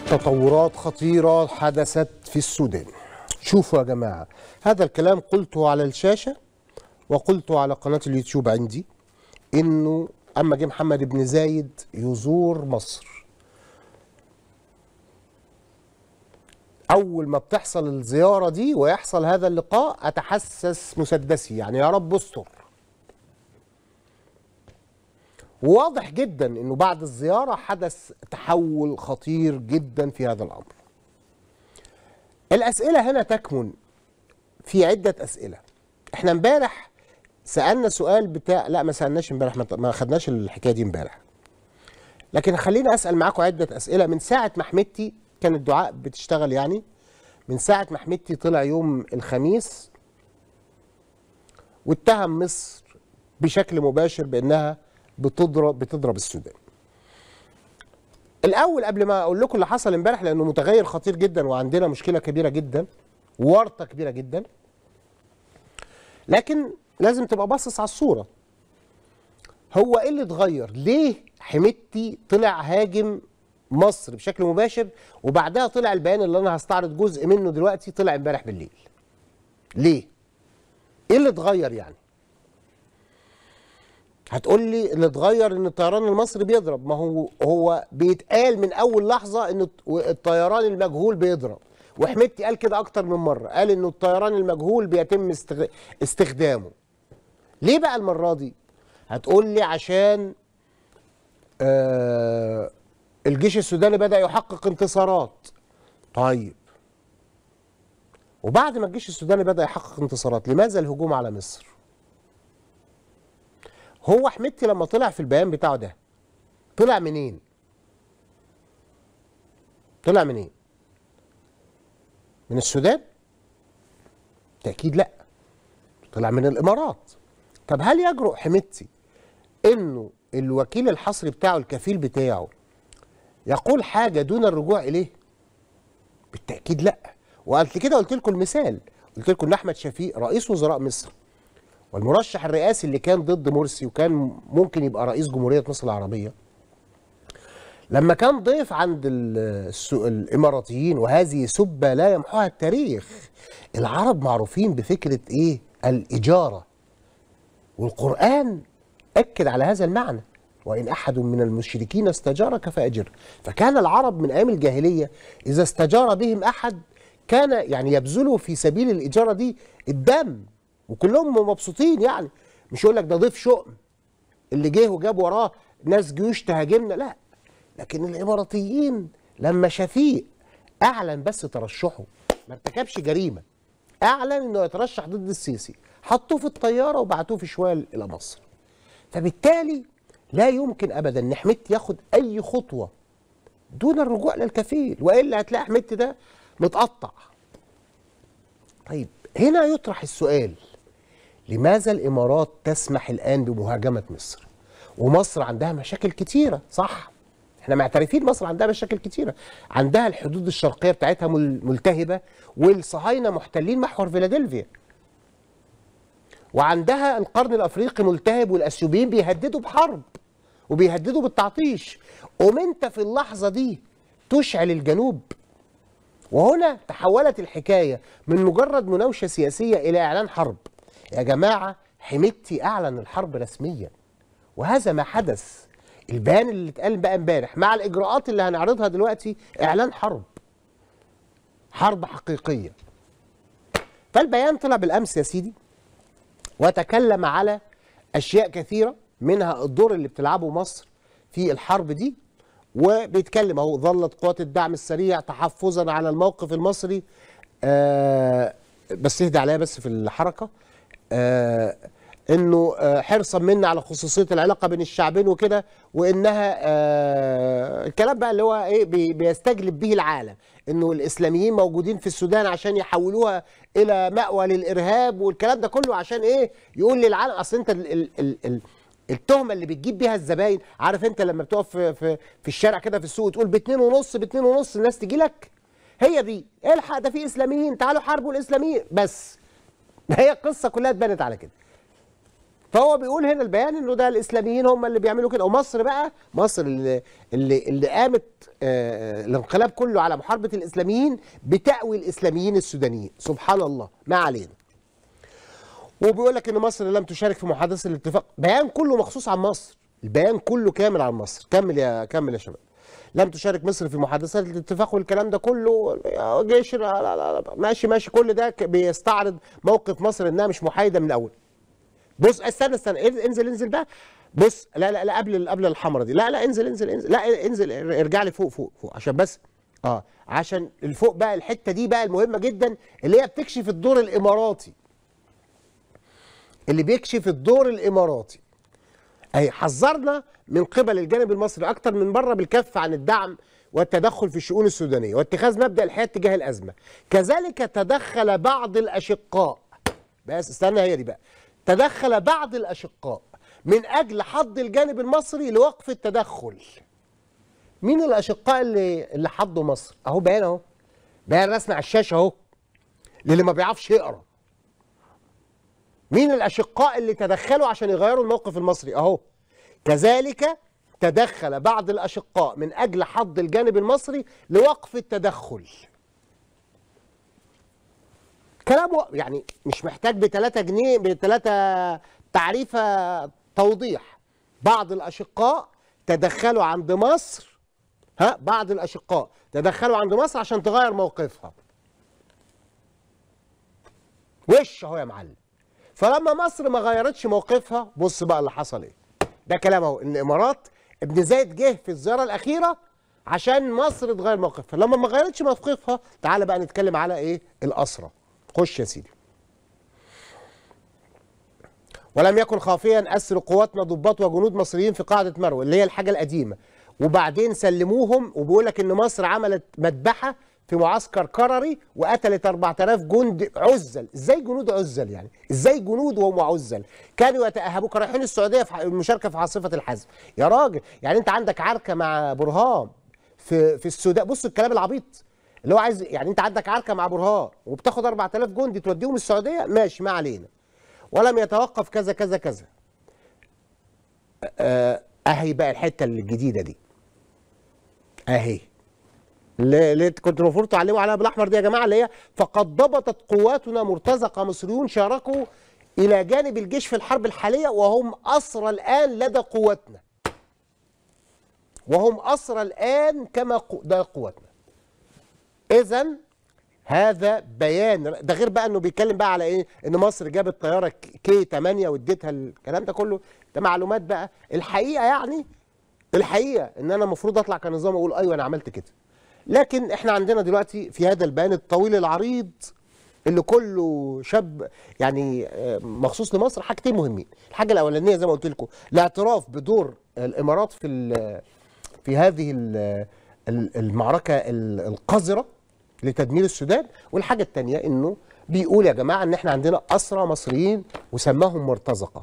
تطورات خطيرة حدثت في السودان شوفوا يا جماعة هذا الكلام قلته على الشاشة وقلته على قناة اليوتيوب عندي إنه أما جه محمد بن زايد يزور مصر أول ما بتحصل الزيارة دي ويحصل هذا اللقاء أتحسس مسدسي يعني يا رب استر واضح جدا انه بعد الزياره حدث تحول خطير جدا في هذا الامر. الاسئله هنا تكمن في عده اسئله. احنا امبارح سالنا سؤال بتاع لا ما سالناش امبارح ما- ما خدناش الحكايه دي امبارح. لكن خليني اسال معاكم عده اسئله من ساعه ما حمدتي كان الدعاء بتشتغل يعني من ساعه ما حمدتي طلع يوم الخميس واتهم مصر بشكل مباشر بانها بتضرب بتضرب السودان. الاول قبل ما اقول لكم اللي حصل امبارح لانه متغير خطير جدا وعندنا مشكله كبيره جدا ورطه كبيره جدا. لكن لازم تبقى باصص على الصوره. هو ايه اللي اتغير؟ ليه حميدتي طلع هاجم مصر بشكل مباشر وبعدها طلع البيان اللي انا هستعرض جزء منه دلوقتي طلع امبارح بالليل. ليه؟ ايه اللي اتغير يعني؟ هتقول لي اللي اتغير ان الطيران المصري بيضرب ما هو هو بيتقال من اول لحظه ان الطيران المجهول بيضرب وحميدتي قال كده اكتر من مره قال انه الطيران المجهول بيتم استغ... استخدامه ليه بقى المره دي هتقول لي عشان آه الجيش السوداني بدا يحقق انتصارات طيب وبعد ما الجيش السوداني بدا يحقق انتصارات لماذا الهجوم على مصر هو حميدتي لما طلع في البيان بتاعه ده طلع منين؟ طلع منين؟ من السودان؟ تأكيد لا طلع من الإمارات طب هل يجرؤ حميدتي إنه الوكيل الحصري بتاعه الكفيل بتاعه يقول حاجة دون الرجوع إليه؟ بالتأكيد لا وقلت كده قلت لكم المثال قلت لكم إن أحمد شفيق رئيس وزراء مصر والمرشح الرئاسي اللي كان ضد مرسي وكان ممكن يبقى رئيس جمهورية مصر العربية لما كان ضيف عند ال- الس- الإماراتيين وهذه سبة لا يمحوها التاريخ العرب معروفين بفكرة إيه الإجارة والقرآن أكد على هذا المعنى وإن أحد من المشركين استجارك فأجر فكان العرب من أيام الجاهلية إذا استجار بهم أحد كان يعني يبذلوا في سبيل الإجارة دي الدم وكلهم مبسوطين يعني مش يقول لك ده ضيف شؤم اللي جه وجاب وراه ناس جيوش تهاجمنا لا لكن الاماراتيين لما شفيق اعلن بس ترشحه ما ارتكبش جريمه اعلن انه يترشح ضد السيسي حطوه في الطياره وبعتوه في شوال الى مصر فبالتالي لا يمكن ابدا ان حميدتي ياخد اي خطوه دون الرجوع للكفيل والا هتلاقي حميدتي ده متقطع طيب هنا يطرح السؤال لماذا الامارات تسمح الان بمهاجمه مصر ومصر عندها مشاكل كتيره صح احنا معترفين مصر عندها مشاكل كتيره عندها الحدود الشرقيه بتاعتها مل- ملتهبه والصهاينه محتلين محور فيلادلفيا وعندها القرن الافريقي ملتهب والاثيوبيين بيهددوا بحرب وبيهددوا بالتعطيش قوم انت في اللحظه دي تشعل الجنوب وهنا تحولت الحكايه من مجرد مناوشه سياسيه الى اعلان حرب يا جماعه حميدتي اعلن الحرب رسميا وهذا ما حدث البيان اللي اتقال بقى امبارح مع الاجراءات اللي هنعرضها دلوقتي اعلان حرب حرب حقيقيه فالبيان طلع بالامس يا سيدي وتكلم على اشياء كثيره منها الدور اللي بتلعبه مصر في الحرب دي وبيتكلم اهو ظلت قوات الدعم السريع تحفظا على الموقف المصري آه بس اهدى عليا بس في الحركه آه انه آه حرصا منا على خصوصيه العلاقه بين الشعبين وكده وانها آه الكلام بقى اللي هو ايه بي بيستجلب به العالم انه الاسلاميين موجودين في السودان عشان يحولوها الى مأوى للارهاب والكلام ده كله عشان ايه يقول للعالم اصل انت ال ال ال ال التهمه اللي بتجيب بيها الزباين عارف انت لما بتقف في, في, في الشارع كده في السوق وتقول باتنين ونص باتنين ونص الناس تجي لك هي دي الحق ده في اسلاميين تعالوا حاربوا الاسلاميين بس هي القصه كلها اتبنت على كده فهو بيقول هنا البيان انه ده الاسلاميين هم اللي بيعملوا كده ومصر بقى مصر اللي اللي, اللي قامت آه الانقلاب كله على محاربه الاسلاميين بتأوي الاسلاميين السودانيين سبحان الله ما علينا وبيقول لك ان مصر لم تشارك في محادثه الاتفاق بيان كله مخصوص عن مصر البيان كله كامل عن مصر كمل يا كمل يا شباب لم تشارك مصر في محادثات الاتفاق والكلام ده كله جيش لا لا لا ماشي ماشي كل ده بيستعرض موقف مصر انها مش محايده من الاول بص استنى استنى انزل انزل بقى بص لا لا لا قبل قبل الحمراء دي لا لا انزل انزل انزل لا انزل ارجع لي فوق فوق فوق عشان بس اه عشان الفوق بقى الحته دي بقى المهمه جدا اللي هي بتكشف الدور الاماراتي اللي بيكشف الدور الاماراتي اهي حذرنا من قبل الجانب المصري اكتر من مره بالكف عن الدعم والتدخل في الشؤون السودانيه واتخاذ مبدا الحياه تجاه الازمه كذلك تدخل بعض الاشقاء بس استنى هي دي بقى تدخل بعض الاشقاء من اجل حض الجانب المصري لوقف التدخل مين الاشقاء اللي اللي حضوا مصر اهو بيان اهو بيان رسمي على الشاشه اهو للي ما بيعرفش يقرا مين الاشقاء اللي تدخلوا عشان يغيروا الموقف المصري اهو كذلك تدخل بعض الاشقاء من اجل حض الجانب المصري لوقف التدخل كلام يعني مش محتاج ب 3 جنيه ب 3 تعريفه توضيح بعض الاشقاء تدخلوا عند مصر ها بعض الاشقاء تدخلوا عند مصر عشان تغير موقفها وش اهو يا معلم فلما مصر ما غيرتش موقفها بص بقى اللي حصل ايه ده كلام اهو ان الامارات ابن زايد جه في الزياره الاخيره عشان مصر تغير موقفها لما ما غيرتش موقفها تعالى بقى نتكلم على ايه الاسرى خش يا سيدي ولم يكن خافيا اسر قواتنا ضباط وجنود مصريين في قاعده مروه اللي هي الحاجه القديمه وبعدين سلموهم وبيقول لك ان مصر عملت مذبحه في معسكر قرري وقتلت 4000 جند عزل ازاي جنود عزل يعني ازاي جنود وهم عزل كانوا يتاهبوا كانوا رايحين السعوديه في المشاركه في عاصفه الحزم يا راجل يعني انت عندك عركه مع برهان في في السودان بص الكلام العبيط اللي هو عايز يعني انت عندك عركه مع برهان وبتاخد 4000 جندي توديهم السعوديه ماشي ما علينا ولم يتوقف كذا كذا كذا اهي بقى الحته الجديده دي اهي اللي كنت المفروض تعلموا عليها بالاحمر دي يا جماعه اللي هي فقد ضبطت قواتنا مرتزقه مصريون شاركوا الى جانب الجيش في الحرب الحاليه وهم اسرى الان لدى قواتنا وهم اسرى الان كما قو... ده قواتنا اذا هذا بيان ده غير بقى انه بيتكلم بقى على ايه ان مصر جابت طياره كي 8 واديتها الكلام ده كله ده معلومات بقى الحقيقه يعني الحقيقه ان انا المفروض اطلع كنظام اقول ايوه انا عملت كده لكن احنا عندنا دلوقتي في هذا البيان الطويل العريض اللي كله شاب يعني مخصوص لمصر حاجتين مهمين الحاجه الاولانيه زي ما قلت لكم الاعتراف بدور الامارات في في هذه المعركه القذره لتدمير السودان والحاجه الثانيه انه بيقول يا جماعه ان احنا عندنا اسرى مصريين وسماهم مرتزقه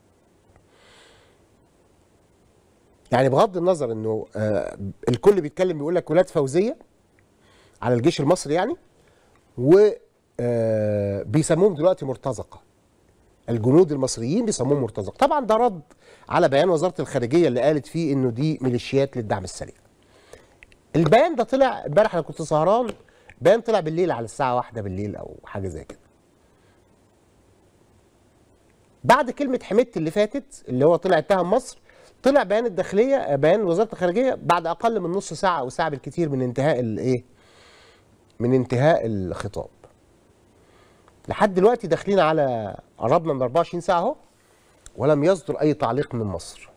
يعني بغض النظر انه آه الكل بيتكلم بيقول لك ولاد فوزيه على الجيش المصري يعني و آه بيسموهم دلوقتي مرتزقه الجنود المصريين بيسموهم مرتزقه طبعا ده رد على بيان وزاره الخارجيه اللي قالت فيه انه دي ميليشيات للدعم السريع البيان ده طلع امبارح انا كنت سهران بيان طلع بالليل على الساعه واحدة بالليل او حاجه زي كده بعد كلمه حميدتي اللي فاتت اللي هو طلع اتهم مصر طلع بيان الداخليه بيان وزاره الخارجيه بعد اقل من نص ساعه او ساعه بالكثير من انتهاء الايه من انتهاء الخطاب لحد دلوقتي داخلين على قربنا من 24 ساعه اهو ولم يصدر اي تعليق من مصر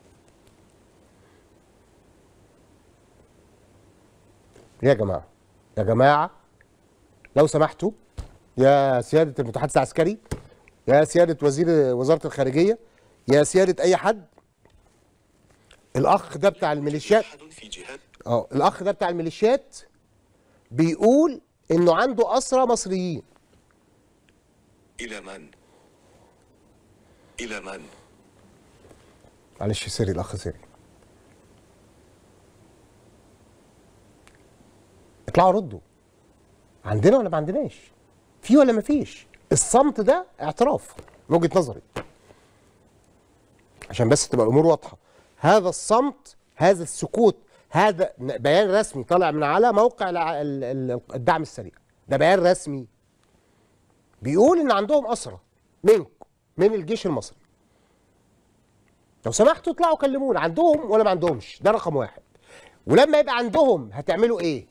يا جماعه يا جماعه لو سمحتوا يا سياده المتحدث العسكري يا سياده وزير وزاره الخارجيه يا سياده اي حد الاخ ده بتاع الميليشيات اه الاخ ده بتاع الميليشيات بيقول انه عنده اسرى مصريين الى من الى من معلش سيري الاخ سيري اطلعوا ردوا عندنا ولا ما عندناش في ولا ما فيش الصمت ده اعتراف من وجهه نظري عشان بس تبقى الامور واضحه هذا الصمت هذا السكوت هذا بيان رسمي طالع من على موقع الع- ال- ال- الدعم السريع ده بيان رسمي بيقول ان عندهم اسرى منكم من الجيش المصري لو سمحتوا اطلعوا كلمونا عندهم ولا ما عندهمش ده رقم واحد ولما يبقى عندهم هتعملوا ايه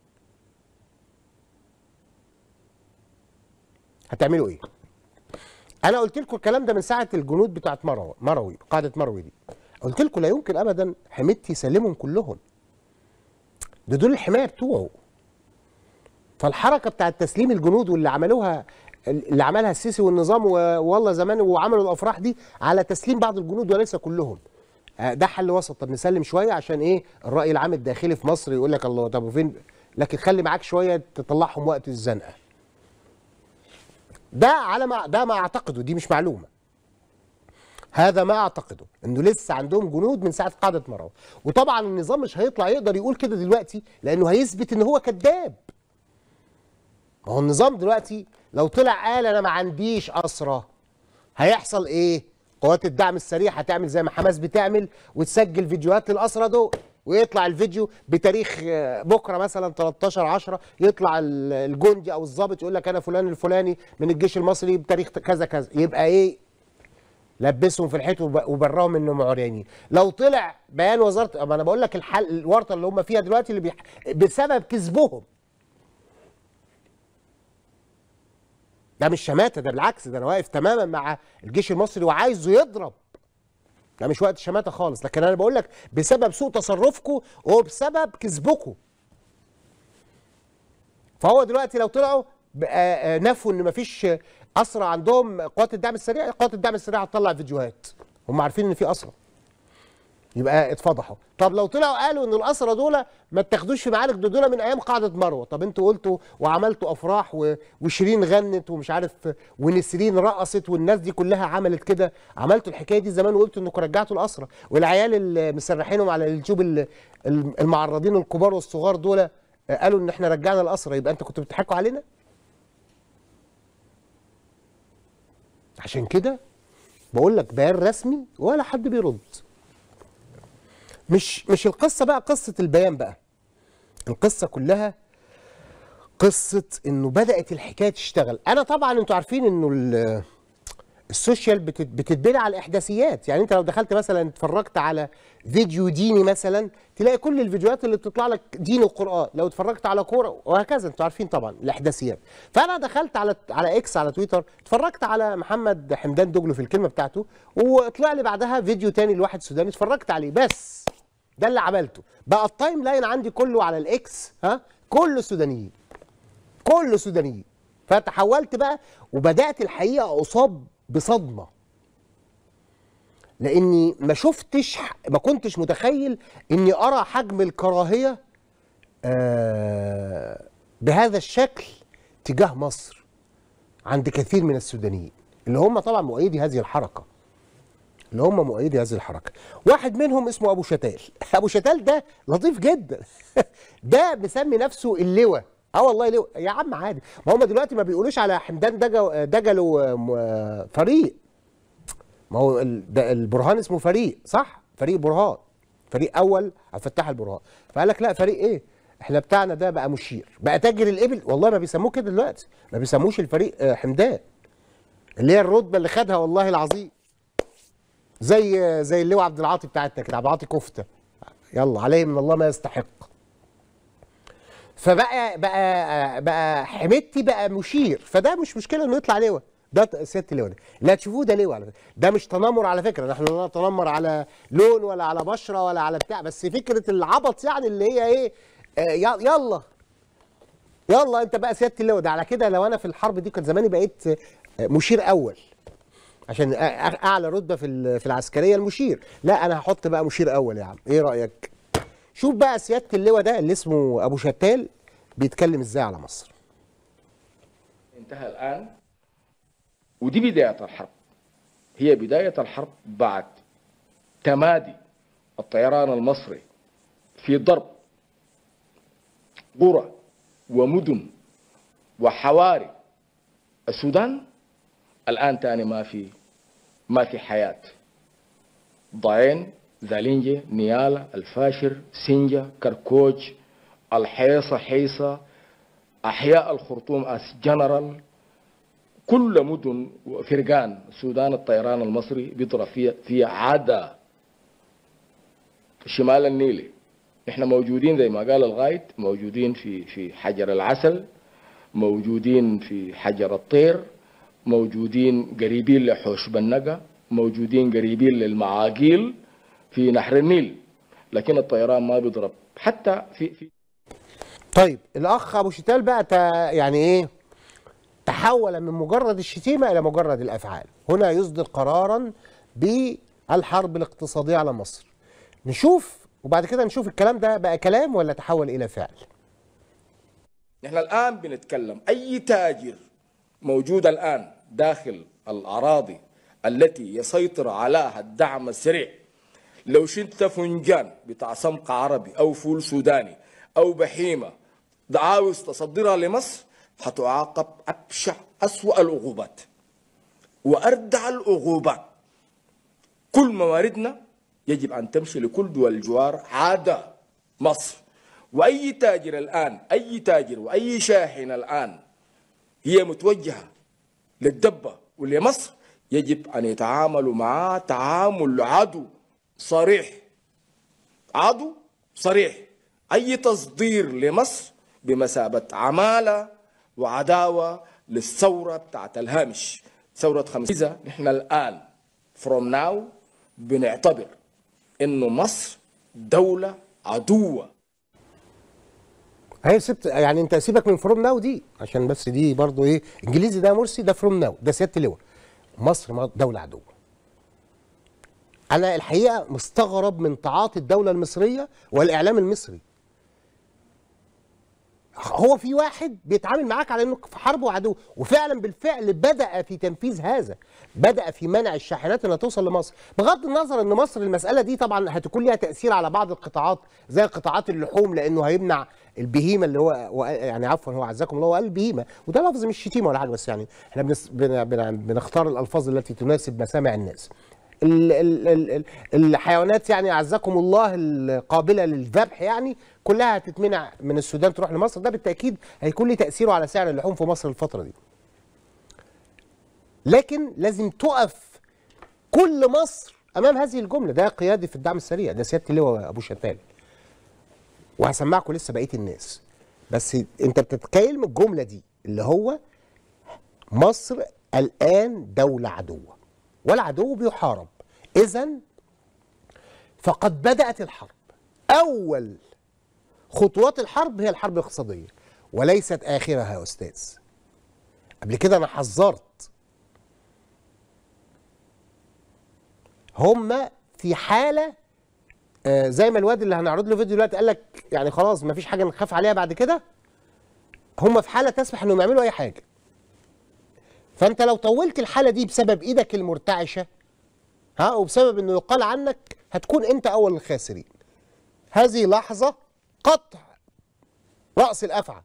هتعملوا ايه انا قلت لكم الكلام ده من ساعه الجنود بتاعت مروي مروي قاعده مروي دي قلت لكم لا يمكن ابدا حميدتي يسلمهم كلهم ده دول الحمايه بتوعه فالحركه بتاعت تسليم الجنود واللي عملوها اللي عملها السيسي والنظام و- والله زمان وعملوا الافراح دي على تسليم بعض الجنود وليس كلهم آه، ده حل وسط طب نسلم شويه عشان ايه الراي العام الداخلي في مصر يقول لك الله طب وفين لكن خلي معاك شويه تطلعهم وقت الزنقه ده على ما ده ما اعتقده دي مش معلومه هذا ما اعتقده انه لسه عندهم جنود من ساعه قاعده مروه وطبعا النظام مش هيطلع يقدر يقول كده دلوقتي لانه هيثبت ان هو كذاب ما هو النظام دلوقتي لو طلع قال انا ما عنديش اسرى هيحصل ايه قوات الدعم السريع هتعمل زي ما حماس بتعمل وتسجل فيديوهات للاسرى دول ويطلع الفيديو بتاريخ آه، بكره مثلا 13 10 يطلع ال- الجندي او الضابط يقول لك انا فلان الفلاني من الجيش المصري بتاريخ كذا كذا يبقى ايه لبسهم في الحيط وب- وبراهم انهم عريانين لو طلع بيان وزاره ما انا بقول لك الحل الورطه اللي هم فيها دلوقتي اللي بيح... بسبب كذبهم ده مش شماته ده بالعكس ده انا واقف تماما مع الجيش المصري وعايزه يضرب ده مش وقت شماته خالص لكن انا بقول لك بسبب سوء تصرفكم وبسبب كذبكم فهو دلوقتي لو طلعوا بقى- آه، نفوا ان مفيش اسرى عندهم قوات الدعم السريع قوات الدعم السريع هتطلع فيديوهات هم عارفين ان في اسرى يبقى اتفضحوا طب لو طلعوا قالوا ان الاسرى دول ما اتاخدوش في معارك ده دول من ايام قاعده مروه طب انتوا قلتوا وعملتوا افراح و... وشيرين غنت ومش عارف ونسرين رقصت والناس دي كلها عملت كده عملتوا الحكايه دي زمان وقلتوا انكم رجعتوا الاسرى والعيال اللي مسرحينهم على اليوتيوب ال- ال- المعرضين الكبار والصغار دول آه، قالوا ان احنا رجعنا الاسرى يبقى انتوا كنتوا بتضحكوا علينا عشان كده بقول لك بيان رسمي ولا حد بيرد مش مش القصه بقى قصه البيان بقى القصه كلها قصه انه بدات الحكايه تشتغل انا طبعا انتوا عارفين انه ال- السوشيال بتت- بتتبني على الاحداثيات يعني انت لو دخلت مثلا اتفرجت على فيديو ديني مثلا تلاقي كل الفيديوهات اللي بتطلع لك دين وقران لو اتفرجت على كوره وهكذا انتوا عارفين طبعا الاحداثيات فانا دخلت على على اكس على تويتر اتفرجت على محمد حمدان دجلو في الكلمه بتاعته وطلع لي بعدها فيديو تاني لواحد سوداني اتفرجت عليه بس ده اللي عملته بقى التايم لاين عندي كله على الاكس ها كله سودانيين كله سودانيين فتحولت بقى وبدات الحقيقه اصاب بصدمه لاني ما شفتش ما كنتش متخيل اني ارى حجم الكراهيه آه بهذا الشكل تجاه مصر عند كثير من السودانيين اللي هم طبعا مؤيدي هذه الحركه اللي هم مؤيدي هذه الحركه واحد منهم اسمه ابو شتال ابو شتال ده لطيف جدا ده مسمي نفسه اللواء اه والله لواء يا عم عادي ما هم دلوقتي ما بيقولوش على حمدان دجل دجلوا م- فريق ما هو ال- ده البرهان اسمه فريق صح فريق برهان فريق اول عبد الفتاح البرهان فقال لك لا فريق ايه احنا بتاعنا ده بقى مشير بقى تاجر الابل والله ما بيسموه كده دلوقتي ما بيسموش الفريق آه، حمدان اللي هي الرتبه اللي خدها والله العظيم زي زي اللواء عبد العاطي بتاعتنا كده عبد العاطي كفته يلا عليه من الله ما يستحق فبقى بقى بقى حميدتي بقى مشير فده مش مشكله انه يطلع لواء ده ت- سياده اللواء ده لا تشوفوه ده لواء على فكره ده مش تنمر على فكره نحن لا نتنمر على لون ولا على بشره ولا على بتاع بس فكره العبط يعني اللي هي ايه آه ي- يلا يلا انت بقى سياده اللواء ده على كده لو انا في الحرب دي كان زماني بقيت آه، مشير اول عشان أ- أ- اعلى رتبه في ال- في العسكريه المشير لا انا هحط بقى مشير اول يا عم ايه رايك شوف بقى سياده اللواء ده اللي اسمه ابو شتال بيتكلم ازاي على مصر انتهى الآن ودي بداية الحرب هي بداية الحرب بعد تمادي الطيران المصري في ضرب قرى ومدن وحواري السودان الآن تاني ما في ما في حياة ضعين زالينجي نيالا الفاشر سنجا كركوج الحيصة حيصة أحياء الخرطوم أس جنرال كل مدن وفرقان سودان الطيران المصري بيضرب فيها في عدا شمال النيل احنا موجودين زي ما قال الغايد موجودين في في حجر العسل موجودين في حجر الطير موجودين قريبين لحوش بنقة موجودين قريبين للمعاقيل في نهر النيل لكن الطيران ما بيضرب حتى في في طيب الاخ ابو شتال بقى تا يعني ايه تحول من مجرد الشتيمه الى مجرد الافعال هنا يصدر قرارا بالحرب الاقتصاديه على مصر نشوف وبعد كده نشوف الكلام ده بقى كلام ولا تحول الى فعل نحن الآن بنتكلم أي تاجر موجود الآن داخل الأراضي التي يسيطر عليها الدعم السريع لو شلت فنجان بتاع سمق عربي أو فول سوداني أو بحيمة عاوز تصدرها لمصر هتعاقب أبشع أسوأ العقوبات وأردع العقوبات كل مواردنا يجب أن تمشي لكل دول الجوار عادة مصر وأي تاجر الآن أي تاجر وأي شاحن الآن هي متوجهة للدبة ولمصر يجب أن يتعاملوا معاه تعامل عدو صريح عدو صريح أي تصدير لمصر بمثابة عمالة وعداوة للثورة بتاعت الهامش ثورة خمسة نحن الآن from now بنعتبر إنه مصر دولة عدوة هي سبت يعني انت سيبك من فروم ناو دي عشان بس دي برضو ايه انجليزي ده مرسي ده فروم ناو ده سياده اللواء مصر ما- دوله عدوه انا الحقيقه مستغرب من تعاطي الدوله المصريه والاعلام المصري هو في واحد بيتعامل معاك على انه في حرب وعدو وفعلا بالفعل بدا في تنفيذ هذا بدا في منع الشاحنات انها توصل لمصر بغض النظر ان مصر المساله دي طبعا هتكون ليها تاثير على بعض القطاعات زي قطاعات اللحوم لانه هيمنع البهيمه اللي هو هو- يعني عفوا هو عزكم الله هو قال البهيمه وده لفظ مش شتيمه ولا حاجه بس يعني احنا بنس بن بن بنختار الالفاظ التي تناسب مسامع الناس ال ال ال ال الحيوانات يعني اعزكم الله القابله للذبح يعني كلها هتتمنع من السودان تروح لمصر ده بالتاكيد هيكون له تاثيره على سعر اللحوم في مصر الفتره دي لكن لازم تقف كل مصر امام هذه الجمله ده قيادي في الدعم السريع ده سياده اللواء ابو شتال وهسمعكم لسه بقيه الناس بس انت بتتكلم الجمله دي اللي هو مصر الان دوله عدوه والعدو بيحارب اذا فقد بدات الحرب اول خطوات الحرب هي الحرب الاقتصاديه وليست اخرها يا استاذ قبل كده انا حذرت هم في حاله آه، زي ما الواد اللي هنعرض له فيديو دلوقتي قال لك يعني خلاص ما فيش حاجه نخاف عليها بعد كده هم في حاله تسمح انهم يعملوا اي حاجه فانت لو طولت الحاله دي بسبب ايدك المرتعشه ها وبسبب انه يقال عنك هتكون انت اول الخاسرين هذه لحظه قطع راس الافعى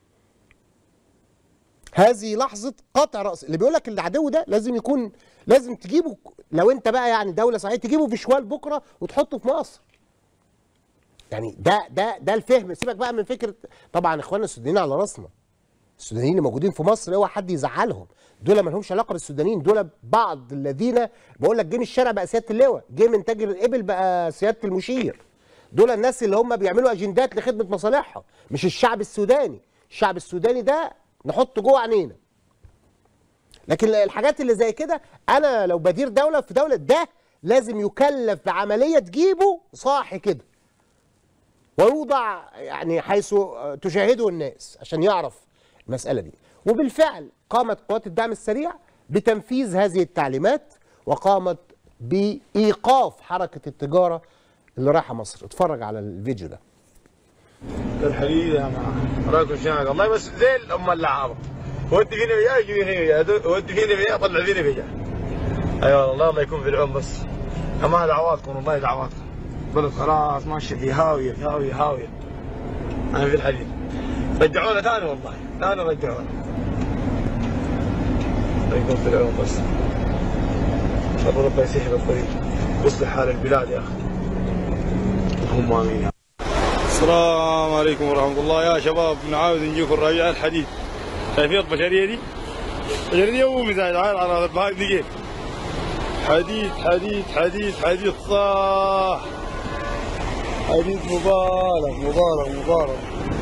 هذه لحظه قطع راس اللي بيقول لك العدو ده لازم يكون لازم تجيبه لو انت بقى يعني دوله صحيح تجيبه في شوال بكره وتحطه في مصر يعني ده ده ده الفهم سيبك بقى من فكره طبعا اخواننا السودانيين على راسنا السودانيين اللي موجودين في مصر اوعى حد يزعلهم دول ما لهمش علاقه بالسودانيين دول بعض الذين بقول لك جه من الشارع بقى سياده اللواء جه من تاجر الابل بقى سياده المشير دول الناس اللي هم بيعملوا اجندات لخدمه مصالحهم مش الشعب السوداني الشعب السوداني ده نحطه جوه عينينا لكن الحاجات اللي زي كده انا لو بدير دوله في دوله ده لازم يكلف بعمليه تجيبه صاحي كده ويوضع يعني حيث تشاهده الناس عشان يعرف المسألة دي وبالفعل قامت قوات الدعم السريع بتنفيذ هذه التعليمات وقامت بإيقاف حركة التجارة اللي رايحة مصر اتفرج على الفيديو ده الحديد يا معاه راكب شنق الله بس زي الام اللعابه ودي فينا وياه يجي فينا وياه ودي فينا وياه طلع فينا وياه ايوه الله الله يكون في العون بس اما دعواتكم والله دعواتكم بلد خلاص ماشيه في هاويه في هاويه هاويه انا في الحديد رجعونا ثاني والله ثاني رجعونا الله يكون في العون بس الله ربنا يسهل الطريق يصلح حال البلاد يا اخي اللهم امين يا السلام عليكم ورحمة الله يا شباب نعاود نجيكم الربيع الحديث شايفين البشرية دي؟ البشرية دي أبو مثال عاد على البهايم دي كيف؟ حديد حديد حديد حديد صح حديد مبارك مبارك مبارك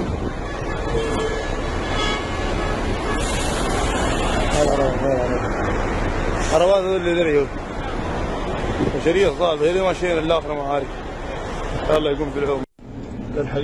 عربات هذول اللي دريوا بشرية صعبة هذه ماشيين الآخرة معارك الله يقوم بالعون الحقيقه